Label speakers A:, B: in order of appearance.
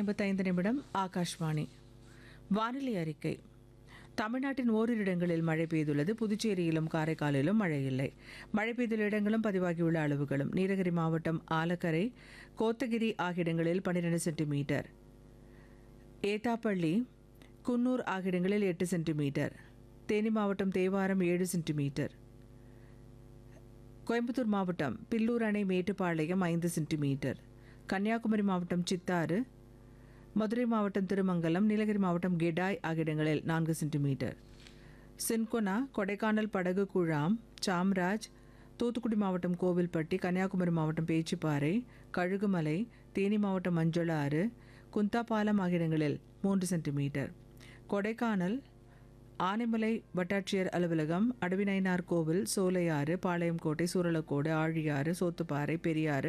A: ஐம்பத்தைந்து நிமிடம் ஆகாஷ்வாணி வானிலை அறிக்கை தமிழ்நாட்டின் ஓரிரு இடங்களில் மழை பெய்துள்ளது புதுச்சேரியிலும் காரைக்காலிலும் மழை இல்லை மழை பெய்துள்ள இடங்களும் பதிவாகியுள்ள அளவுகளும் நீலகிரி மாவட்டம் ஆலக்கரை கோத்தகிரி ஆகிய இடங்களில் பன்னிரெண்டு சென்டிமீட்டர் ஏத்தாப்பள்ளி குன்னூர் ஆகிய இடங்களில் எட்டு சென்டிமீட்டர் தேனி மாவட்டம் தேவாரம் ஏழு சென்டிமீட்டர் கோயம்புத்தூர் மாவட்டம் பில்லூர் அணை மேட்டுப்பாளையம் ஐந்து சென்டிமீட்டர் கன்னியாகுமரி மாவட்டம் சித்தாறு மதுரை மாவட்டம் திருமங்கலம் நீலகிரி மாவட்டம் கெடாய் ஆகிய இடங்களில் நான்கு சென்டிமீட்டர் சின்கொனா கொடைக்கானல் படகு குழாம் சாம்ராஜ் தூத்துக்குடி மாவட்டம் கோவில்பட்டி கன்னியாகுமரி மாவட்டம் பேச்சிப்பாறை கழுகுமலை தேனி மாவட்டம் மஞ்சளாறு குந்தாபாலம் ஆகிய இடங்களில் மூன்று சென்டிமீட்டர் கொடைக்கானல் ஆனைமலை வட்டாட்சியர் அலுவலகம் அடவிநயினார் கோவில் சோலையாறு பாளையங்கோட்டை சூரலக்கோடு ஆழியாறு சோத்துப்பாறை பெரியாறு